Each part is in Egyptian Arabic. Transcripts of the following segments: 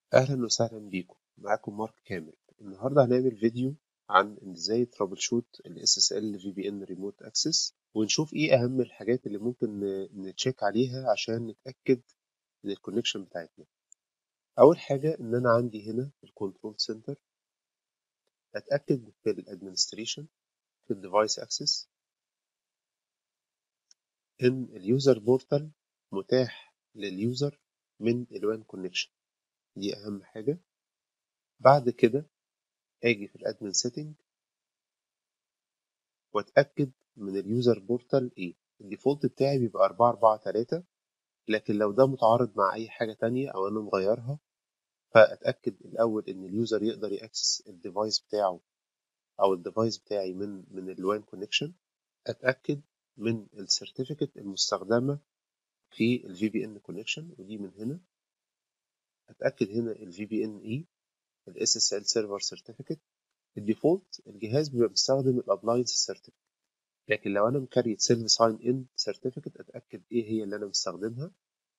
أهلا وسهلا بيكم معاكم مارك كامل النهاردة هنعمل فيديو عن ازاي ترابل شوت ال SSL VPN Remote Access ونشوف ايه أهم الحاجات اللي ممكن ن- نتشيك عليها عشان نتأكد من الكونكشن بتاعتنا أول حاجة إن أنا عندي هنا الكنترول سنتر أتأكد في الادمنستريشن في الديفايس أكسس إن اليوزر بورتال متاح لليوزر من الوان كونكشن دي أهم حاجة بعد كده اجي في الادمن سيتنج واتاكد من اليوزر بورتال ايه الديفولت بتاعي بيبقى 443 لكن لو ده متعارض مع اي حاجه تانية او انا مغيرها فاتاكد الاول ان اليوزر يقدر ياكسس الديفايس بتاعه او الديفايس بتاعي من من الوان كونكشن اتاكد من السيرتيفيكت المستخدمه في الفي بي ان كونكشن ودي من هنا اتاكد هنا الفي بي ان اي الاس اس ال سيرفر سيرتيفيكت الديفولت الجهاز بيبقى بيستخدم الابلاينس سيرتيفيكت لكن لو انا مكريت سيلف ساين ان سيرتيفيكت اتاكد ايه هي اللي انا مستخدمها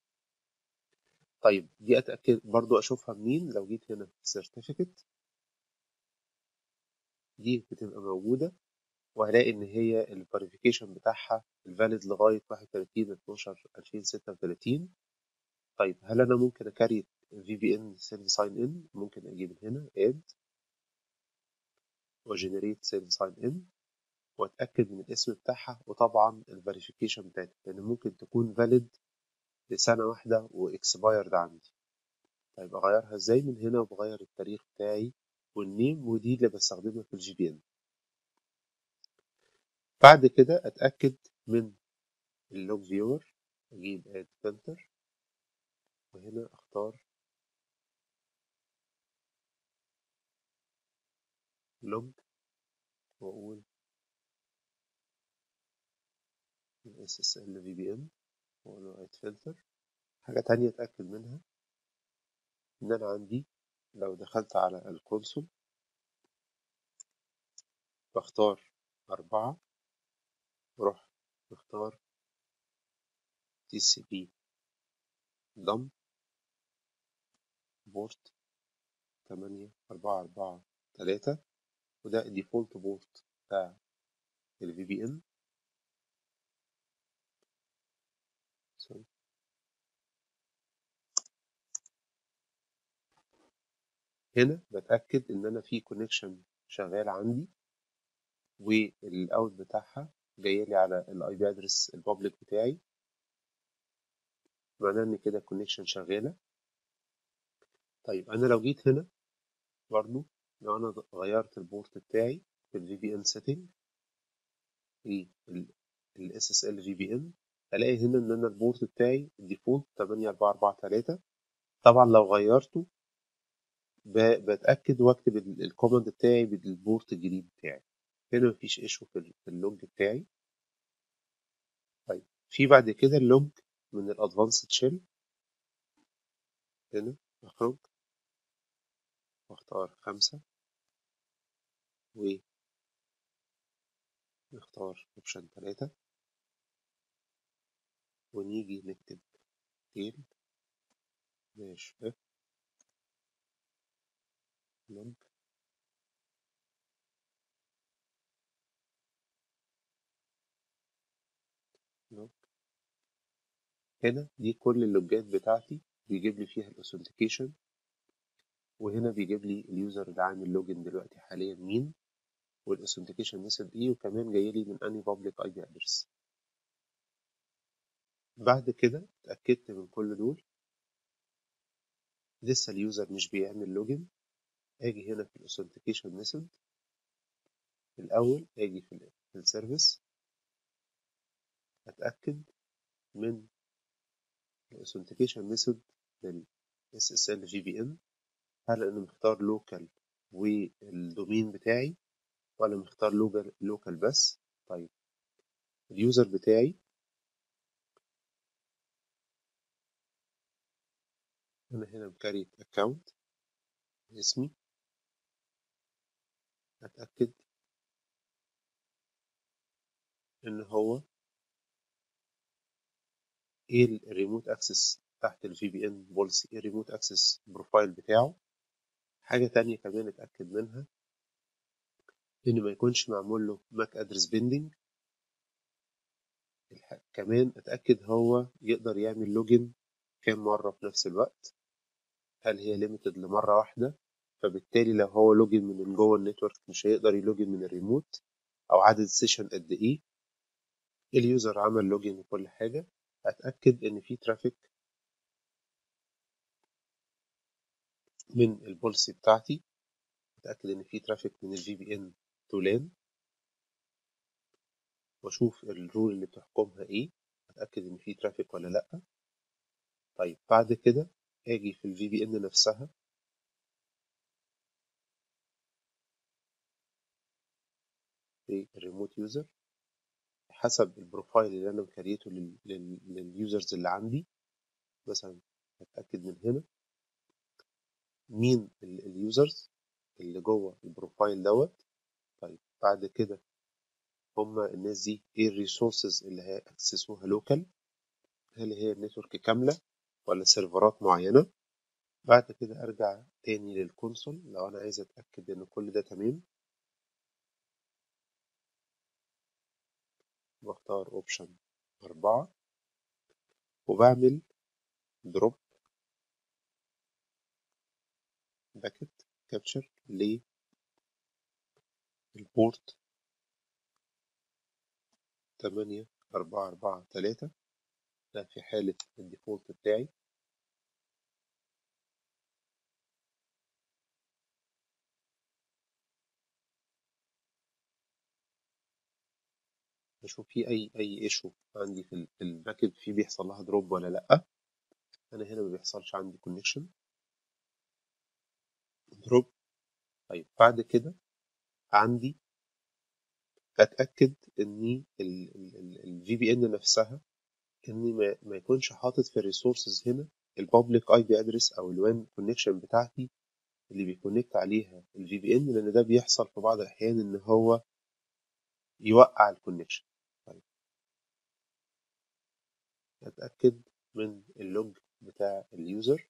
طيب دي اتاكد برضو اشوفها منين لو جيت هنا في سيرتيفيكت دي بتبقى موجوده وهلاقي ان هي الفيريفيكيشن بتاعها الفاليد لغايه 31 12 2036 طيب هل انا ممكن اكريت في بي ان سيلف ساين ان ممكن اجيب هنا اد وجنريت سيلف ساين ان واتاكد من الاسم بتاعها وطبعا الفيريفيكيشن بتاعتها لان ممكن تكون فاليد لسنه واحده واكسبايرد عندي طيب اغيرها ازاي من هنا وبغير التاريخ بتاعي والنيم ودي اللي بستخدمها في الجي بي ان بعد كده اتاكد من اللوج فيور اجيب اد فلتر وهنا اختار لوج واقول اس اس ال في بي ان واقول له اد فلتر حاجه تانية اتاكد منها ان انا عندي لو دخلت على الكونسول بختار أربعة واروح مختار تي سي بي دم بورت تمانية أربعة أربعة تلاتة وده الديفولت بورت بتاع ال VPN سوري هنا بتأكد إن أنا في كونكشن شغال عندي والأوت بتاعها جايلي على الاي بي ادرس البابليك بتاعي معناه إن كده الكونكشن شغالة طيب أنا لو جيت هنا برضو لو أنا غيرت البورت بتاعي في ال VPN setting في ال SSL VPN هلاقي هنا إن أنا البورت بتاعي الديفولت 8443 طبعا لو غيرته ب- بتأكد واكتب ال- الكوماند بتاعي بالبورت الجديد بتاعي هنا مفيش ايشو في ال- في اللوج بتاعي طيب في بعد كده اللوج من الادفانسد شيل هنا اخرج واختار خمسة ونختار اوبشن تلاتة ونيجي نكتب تيل داش اف لوج لوج هنا دي كل اللوجات بتاعتي بيجيب لي فيها الاوثنتيكيشن وهنا بيجيب لي اليوزر اللي عامل لوجن دلوقتي حاليا مين والاوثنتيكيشن ميثود ايه وكمان جاي لي من اني بابليك اي بي ادرس بعد كده اتأكدت من كل دول لسه اليوزر مش بيعمل لوجن اجي هنا في الاوثنتيكيشن ميثود الاول اجي في ال- في السيرفيس اتاكد من الاوثنتيكيشن ميثود لل SSL VPN هل انا مختار لوكال والدومين بتاعي ولا مختار لوكال لوكال بس طيب اليوزر بتاعي انا هنا مكريت اكونت اسمي اتاكد ان هو ايه الريموت اكسس تحت ال VPN policy ايه remote access بروفايل بتاعه حاجة تانية كمان اتأكد منها إن ما يكونش معمول له MAC address binding الح- كمان اتأكد هو يقدر يعمل لوجن كام مرة في نفس الوقت هل هي ليميتد لمرة واحدة فبالتالي لو هو لوجن من جوه النتورك مش هيقدر يلوجن من الريموت أو عدد السيشن قد إيه اليوزر عمل لوجن وكل حاجة أتأكد إن في ترافيك من البوليسي بتاعتي أتأكد إن في ترافيك من الفي بي إن تو لان وأشوف الرول اللي بتحكمها إيه أتأكد إن في ترافيك ولا لأ طيب بعد كده أجي في الفي بي إن نفسها في الريموت يوزر حسب البروفايل اللي أنا مكريته لل- لل- لليوزرز اللي عندي مثلا أتأكد من هنا مين ال- اليوزرز اللي جوه البروفايل دوت طيب بعد كده هما الناس دي ايه الريسورسز اللي هيأكسسوها لوكال هل هي النتورك كاملة ولا سيرفرات معينة بعد كده ارجع تاني للكونسول لو انا عايز اتأكد ان كل ده تمام بختار اوبشن أربعة وبعمل دروب باكت كابتشر للبورت تمانية أربعة أربعة تلاتة ده في حالة الديفولت بتاعي بشوف في أي أي ايشو عندي في ال- في الباكت في بيحصل لها دروب ولا لأ أنا هنا ما بيحصلش عندي كونكشن دروب طيب بعد كده عندي اتاكد ان الفي بي ان نفسها اني ما, ما يكونش حاطط في الريسورسز هنا البابليك اي بي ادرس او الوان كونكشن بتاعتي اللي بيكونكت عليها الفي بي ان لان ده بيحصل في بعض الاحيان ان هو يوقع الكونكشن طيب اتاكد من اللوج بتاع اليوزر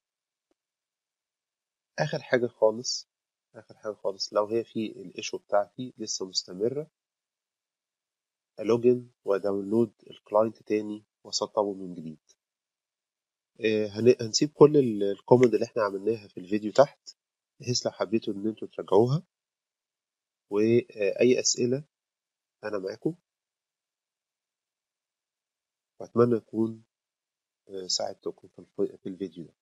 اخر حاجه خالص اخر حاجه خالص لو هي في الايشو بتاعتي لسه مستمره الوجن وداونلود الكلاينت تاني واسطبه من جديد آه، هن- هنسيب كل الكومنت اللي احنا عملناها في الفيديو تحت بحيث لو حبيتوا ان انتوا تراجعوها واي اسئله انا معاكم واتمنى اكون آه، ساعدتكم في الف- في الفيديو ده